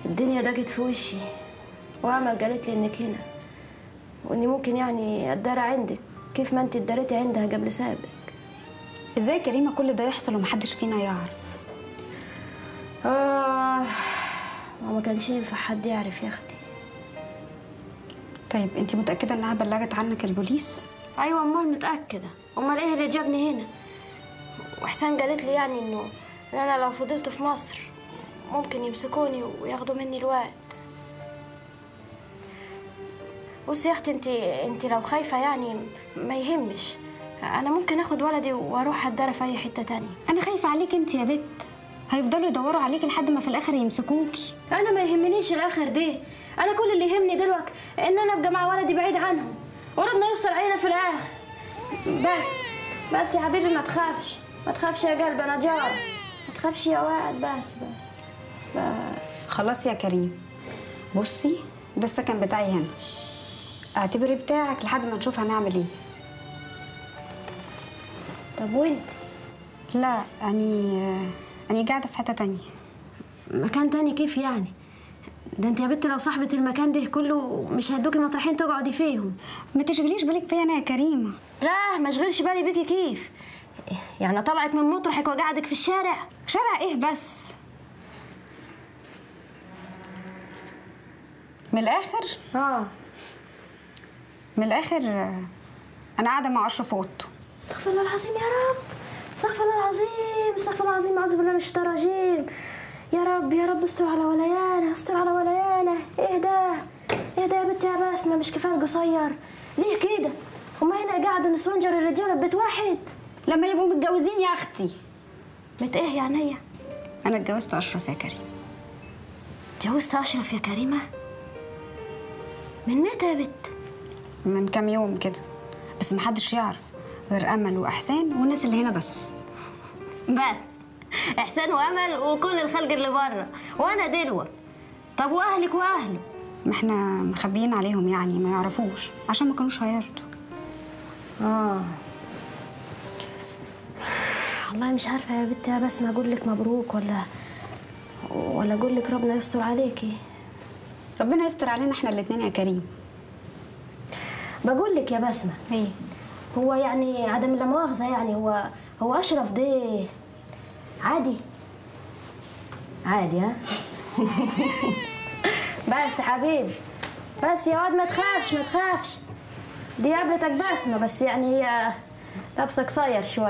الدنيا ضاقت في وشي وعمل قالت لي انك هنا واني ممكن يعني اتدارى عندك كيف ما انت اتداريتي عندها قبل سابق ازاي يا كريمه كل ده يحصل ومحدش فينا يعرف اه ما كانش ينفع حد يعرف يا اختي طيب انت متاكده انها بلغت عنك البوليس ايوه امال متاكده امال ايه اللي جابني هنا وحسان قالت لي يعني انه إن انا لو فضلت في مصر ممكن يمسكوني وياخدوا مني الوقت بصي يا اختي انت انت لو خايفه يعني ما يهمش انا ممكن اخد ولدي واروح اتدرى في اي حته تانية انا خايفه عليك انت يا بت هيفضلوا يدوروا عليك لحد ما في الاخر يمسكوكي انا ما يهمنيش الاخر دي انا كل اللي يهمني دلوقتي ان انا ابقى مع ولدي بعيد عنهم وربنا يستر علينا في الاخر بس بس يا حبيبي ما تخافش ما تخافش يا قلب انا جار ما تخافش يا واد بس بس بس خلاص يا كريم بصي ده السكن بتاعي هنا اعتبري بتاعك لحد ما نشوف هنعمل ايه طب وانت لا اني اني قاعده في حته تانية مكان تاني كيف يعني ده انت يا بنت لو صاحبة المكان ده كله مش هيدوكي مطرحين تقعدي فيهم ما تشغليش بالك فيا انا يا كريمه لا ما اشغلش بالي بيكي كيف يعني طلعت من مطرحك وقعدك في الشارع شارع ايه بس من الاخر اه من الاخر آه، انا قاعده مع اشرف في اوضته استغفر الله العظيم يا رب استغفر الله العظيم استغفر الله العظيم اعوذ بالله من الشيطان الرجيم يا رب يا رب استر على وليانه استر على وليانه اهدى اهدى يا بنتي يا بسمه مش كفايه القصير ليه كده هما هنا قعدوا نسونجر الرجاله ببيت واحد لما يبقوا متجوزين يا اختي مت ايه يا عينيا انا اتجوزت اشرف يا كريم اتجوزت اشرف يا كريمه من متى يا بت من كام يوم كده بس محدش يعرف غير امل واحسان والناس اللي هنا بس بس احسان وامل وكل الخلق اللي بره وانا دلوة طب واهلك واهله ما احنا مخبيين عليهم يعني ما يعرفوش عشان ما كانوش هيرضوا اه والله مش عارفه يا بنتي يا بسمه اقول لك مبروك ولا ولا اقول لك ربنا يستر عليكي ربنا يستر علينا احنا الاتنين يا كريم بقول لك يا بسمه ايه هو يعني عدم لا مؤاخذه يعني هو هو اشرف ده عادي عادي ها بس يا حبيبي بس يا واد ما تخافش ما تخافش دي قابلتك بسمه بس يعني هي لابسه قصير شويه